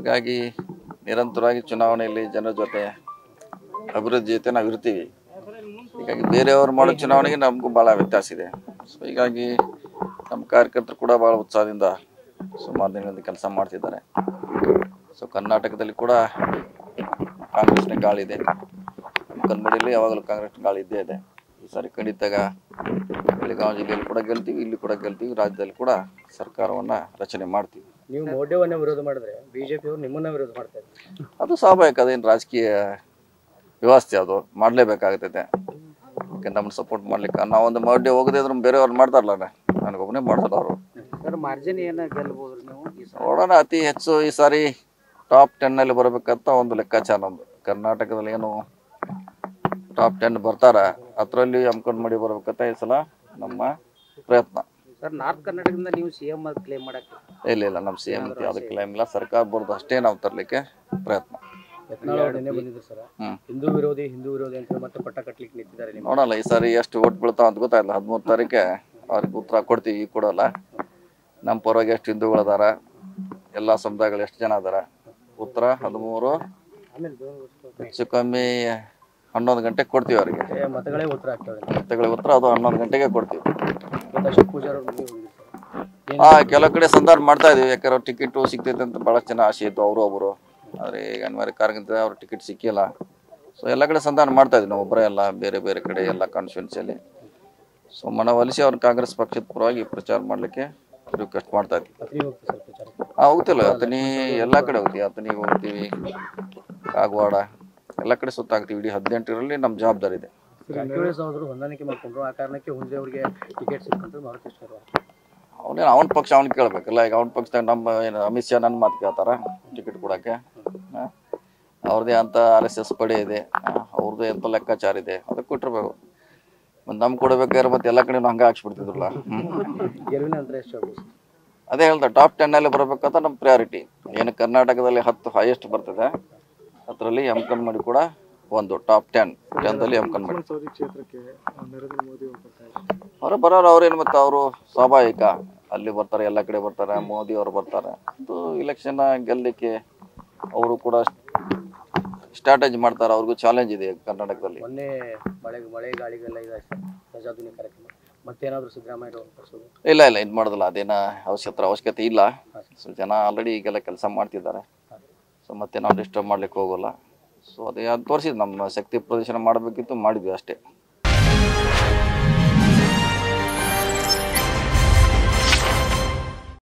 ಹಾಗಾಗಿ ನಿರಂತರವಾಗಿ ಚುನಾವಣೆಯಲ್ಲಿ ಜನರ ಜೊತೆ ಅಭಿವೃದ್ಧಿ ಜೊತೆ ನಾವು ಇರ್ತೀವಿ ಹೀಗಾಗಿ ಬೇರೆಯವರು ಮಾಡೋ ಚುನಾವಣೆಗೆ ನಮಗೂ ಭಾಳ ವ್ಯತ್ಯಾಸ ಇದೆ ಸೊ ಹೀಗಾಗಿ ನಮ್ಮ ಕಾರ್ಯಕರ್ತರು ಕೂಡ ಭಾಳ ಉತ್ಸಾಹದಿಂದ ಸುಮಾರು ದಿನಗಳಿಂದ ಕೆಲಸ ಮಾಡ್ತಿದ್ದಾರೆ ಸೊ ಕರ್ನಾಟಕದಲ್ಲಿ ಕೂಡ ಕಾಂಗ್ರೆಸ್ನ ಗಾಳಿ ಇದೆ ನಮ್ಮ ಕನ್ನಡಿಯಲ್ಲಿ ಯಾವಾಗಲೂ ಕಾಂಗ್ರೆಸ್ ಗಾಳಿ ಇದ್ದೇ ಇದೆ ಈ ಸಾರಿ ಖಂಡಿತಾಗ ಬೆಳಗಾವಿ ಜಿಲ್ಲೆಯಲ್ಲಿ ಕೂಡ ಗೆಲ್ತೀವಿ ಇಲ್ಲಿ ಕೂಡ ಗೆಲ್ತೀವಿ ರಾಜ್ಯದಲ್ಲಿ ಕೂಡ ಸರ್ಕಾರವನ್ನು ರಚನೆ ಮಾಡ್ತೀವಿ ನೀವು ಮೋದಿಯವನ್ನ ವಿರೋಧ ಮಾಡಿದ್ರೆ ಬಿಜೆಪಿ ಅವರು ನಿಮ್ಮನ್ನ ವಿರೋಧ ಮಾಡ್ತಾ ಇದ್ದಾರೆ ಅದು ಸ್ವಾಭಾವಿಕ ಅದೇನು ರಾಜಕೀಯ ವ್ಯವಸ್ಥೆ ಅದು ಮಾಡಲೇಬೇಕಾಗ್ತೈತೆ ಯಾಕೆ ನಮ್ಮನ್ನ ಸಪೋರ್ಟ್ ಮಾಡ್ಲಿಕ್ಕೆ ನಾವೊಂದು ಮಾಡಿ ಹೋಗದೆ ಇದ್ರೆ ಬೇರೆಯವ್ರು ಮಾಡ್ತಾರಲ್ಲ ನನಗೊಬ್ಬನೇ ಮಾಡ್ತಾರೆ ಅವರು ಸರ್ ಮಾರ್ಜಿನ್ ಏನ ಗೆಲ್ಬಹುದು ನೀವು ಈ ಸಲ ನೋಡೋಣ ಅತಿ ಹೆಚ್ಚು ಈ ಸಾರಿ ಟಾಪ್ ಟೆನ್ನಲ್ಲಿ ಬರಬೇಕಂತ ಒಂದು ಲೆಕ್ಕಾಚಾರ ನಮ್ಮದು ಕರ್ನಾಟಕದಲ್ಲಿ ಏನು ಟಾಪ್ ಟೆನ್ ಬರ್ತಾರ ಅದರಲ್ಲಿ ಅಮ್ಕೊಂಡು ಮಾಡಿ ಬರ್ಬೇಕಂತ ಈ ಸಲ ನಮ್ಮ ಪ್ರಯತ್ನ ಸರ್ ನಾರ್ತ್ ಕರ್ನಾಟಕದಿಂದ ನೀವು ಸಿಎಂ ಆಗಿ ಕ್ಲೇಮ್ ಮಾಡಕ್ಕೆ ಇಲ್ಲ ಇಲ್ಲ ನಮ್ಮ ಸಿ ಎಂ ಯಾವುದಕ್ಕೆ ಕ್ಲೈಮ್ ಇಲ್ಲ ಸರ್ಕಾರ ಬರೋದು ಅಷ್ಟೇ ನಾವು ತರಲಿಕ್ಕೆ ಪ್ರಯತ್ನ ಯತ್ನಾಳ್ ಅವ್ರು ನಿನ್ನೆ ಬಂದಿದ್ರು ಸರ್ ಹ್ಮ್. ಹಿಂದೂ ವಿರೋಧಿ ಹಿಂದೂ ವಿರೋಧಿ ಅಂತ ಹೇಳಿ ಮತ್ತೆ ಪಟ್ಟ ಕಟ್ಲಿಕ್ಕೆ ನಿಂತಿದ್ದಾರೆ ನಿಮ್ಮ ನೋಡೋಣ ಈ ಸಾರಿ ಎಷ್ಟು ಓಟ್ ಬೀಳ್ತಾವ ಅಂತ ಗೊತ್ತಾಗಿಲ್ಲ ಹದಿಮೂರು ತಾರೀಕೆ ಅವ್ರಿಗೆ ಉತ್ತರ ಕೊಡ್ತೀವಿ ಈಗ ಕೊಡೋಲ್ಲ ನಮ್ಮ ಪರವಾಗಿ ಎಷ್ಟು ಹಿಂದೂಗಳು ಅದಾರ ಎಲ್ಲ ಸಮುದಾಯಗಳು ಎಷ್ಟು ಜನ ಅದಾರ ಉತ್ತರ ಹದಿಮೂರು ಹೆಚ್ಚು ಕಮ್ಮಿ ಹನ್ನೊಂದು ಗಂಟೆಗೆ ಕೊಡ್ತೀವಿ ಅವರಿಗೆ ಏ, ಮತಗಳೇ ಉತ್ತರ ಆಗ್ತವೆ ಮತಗಳಿಗೆ ಉತ್ತರ ಅದು ಹನ್ನೊಂದು ಗಂಟೆಗೆ ಕೊಡ್ತೀವಿ ಇವತ್ತು ಅಶೋಕ್ ಪೂಜಾರ್ ಅವ್ರು ಮನೆಗೆ ಹೋಗಿದ್ರು ಸರ್ ಹಾ ಕೆಲವು ಕಡೆ ಸಂಧಾನ ಮಾಡ್ತಾ ಇದೀವಿ ಯಾಕಂದ್ರೆ ಟಿಕೆಟ್ ಸಿಗ್ತೈತೆ ಅಂತ ಭಾಳ ಜನ ಆಸೆ ಇತ್ತು ಅವರು ಒಬ್ಬರು ಆದರೆ ಈಗ ಅನಿವಾರ್ಯ ಕಾರಣದಿಂದ ಅವ್ರ ಟಿಕೆಟ್ ಸಿಕ್ಕಿಲ್ಲ ಸೊ ಎಲ್ಲ ಕಡೆ ಸಂಧಾನ ಮಾಡ್ತಾ ಇದ್ವಿ ನಾವು ಒಬ್ಬರೇ ಎಲ್ಲ ಬೇರೆ ಬೇರೆ ಕಡೆ ಎಲ್ಲ ಕಾನ್ಸ್ಟಿಟ್ಯೂನ್ಸಿಯಲ್ಲಿ ಸೊ ಮನವೊಲಿಸಿ ಅವ್ರ ಕಾಂಗ್ರೆಸ್ ಪಕ್ಷದ ಪರವಾಗಿ ಪ್ರಚಾರ ಮಾಡಲಿಕ್ಕೆ ರಿಕ್ವೆಸ್ಟ್ ಮಾಡ್ತಾ ಇದ್ವಿ ಅತ್ರಿ ಹೋಗ್ತೀವಿ ಸರ್ ಪ್ರಚಾರಕ್ಕೆ ಹಾಂ ಹೋಗ್ತಿಲ್ಲ ಅತನಿ ಎಲ್ಲ ಕಡೆ ಹೋಗ್ತೀವಿ ಅತನಿಗೆ ಹೋಗ್ತೀವಿ ಕಾಗವಾಡ ಎಲ್ಲ ಕಡೆ ಸುತ್ತಾಗ್ತೀವಿ ಇಡೀ ಹದಿನೆಂಟರಲ್ಲಿ ನಮ್ಮ ಜವಾಬ್ದಾರಿ ಇದೆ ಜಾರಕಿಹೊಳಿ ಸಹೋದರು ಹೊಂದಾಣಿಕೆ ಮಾಡ್ಕೊಂಡ್ರು ಆ ಕಾರಣಕ್ಕೆ ಹುಂಜೆ ಅವರಿಗೆ ಟಿಕೆಟ್ ಸಿಕ್ಕಂತ ಮಾರುತಿ ಶರ್ಮಾ ಅವನೇನು ಅವನ ಪಕ್ಷ ಅವ್ನು ಕೇಳಬೇಕಲ್ಲ ಈಗ ಅವನ ಪಕ್ಷದಾಗ ನಮ್ಮ ಏನು ಅಮಿತ್ ಶಾ ನನ್ನ ಮಾತು ಕೇಳ್ತಾರ ಟಿಕೆಟ್ ಕೊಡೋಕ್ಕೆ ಅವ್ರದ್ದೇ ಅಂತ ಆರ್ ಎಸ್ ಎಸ್ ಪಡೆ ಇದೆ ಆ, ಅವ್ರದ್ದೇ ಅಂತ ಲೆಕ್ಕಾಚಾರ ಇದೆ ಅದಕ್ಕೆ ಕೊಟ್ಟಿರ್ಬೇಕು ಮತ್ತು ನಮ್ಗೆ ಕೊಡಬೇಕಾದ್ರೆ ಮತ್ತೆ ಎಲ್ಲ ಕಡೆ ಹಂಗೆ ಹಾಕ್ಸ್ಬಿಡ್ತಿದ್ರಲ್ಲ ಹ್ಮ್. ಗೆಲುವಿನ ಅಂತರ ಎಷ್ಟು ಆಗ್ಬೋದು ಸರ್? ಅದೇ ಹೇಳ್ದೆ ಟಾಪ್ ಟೆನ್ನಲ್ಲಿ ಬರಬೇಕಂತ ನಮ್ಮ ಪ್ರಯಾರಿಟಿ ಏನು ಕರ್ನಾಟಕದಲ್ಲಿ ಹತ್ತು ಹೈಯೆಸ್ಟ್ ಬರ್ತದೆ ಅದರಲ್ಲಿ ಎಮ್ ಕನ್ ಮಾಡಿ ಕೂಡ ಒಂದು ಟಾಪ್ ಟೆನ್ ಟೆನ್ದಲ್ಲಿ ಎಮ್ ಕನ್ ಮಾಡಿ ಸೌದಿ ಕ್ಷೇತ್ರಕ್ಕೆ ನರೇಂದ್ರ ಮೋದಿ ಅವರು ಬರ್ತಾ ಇದ್ದಾರೆ ಅವರು ಬರೋರು ಅವ್ರೇನು ಮತ್ತೆ ಅವರು ಸ್ವಾಭಾವಿಕ ಅಲ್ಲಿ ಬರ್ತಾರೆ ಎಲ್ಲ ಕಡೆ ಬರ್ತಾರೆ ಮೋದಿ ಅವರು ಬರ್ತಾರೆ ಅದು ಇಲೆಕ್ಷನ್ ಗೆಲ್ಲಲಿಕ್ಕೆ ಅವರು ಕೂಡ ಸ್ಟ್ರಾಟಜಿ ಮಾಡ್ತಾರೆ ಅವ್ರಿಗೂ ಚಾಲೆಂಜ್ ಇದೆ ಕರ್ನಾಟಕದಲ್ಲಿ ಮೊನ್ನೆ ಮಳೆ ಮಳೆ ಗಾಳಿಗೆಲ್ಲ ಇದಾಯ್ತು ಸರ್ ಪ್ರಜಾಧ್ವನಿ ಕಾರ್ಯಕ್ರಮ ಮತ್ತೇನಾದರೂ ಸಿದ್ದರಾಮಯ್ಯ ಅವ್ರನ್ನ ಕರ್ಸೋದು ಇಲ್ಲ ಇಲ್ಲ ಇದು ಮಾಡೋದಿಲ್ಲ ಅದೇನ ಅವಶ್ಯಕತೆ ಅವಶ್ಯಕತೆ ಇಲ್ಲ ಸೊ ಜನ ಆಲ್ರೆಡಿ ಈಗೆಲ್ಲ ಕೆಲಸ ಮಾಡ್ತಿದ್ದಾರೆ ಸೊ ಮತ್ತೆ ನಾವು ಡಿಸ್ಟರ್ಬ್ ಮಾಡ್ಲಿಕ್ಕೆ ಹೋಗೋಲ್ಲ ಸೊ ಅದೇ ಅದು ತೋರಿಸಿದ್ದು ನಮ್ಮ ಶಕ್ತಿ ಪ್ರದರ್ಶನ ಮಾಡಬೇಕಿತ್ತು ಮಾಡಿದ್ವಿ ಅಷ್ಟೇ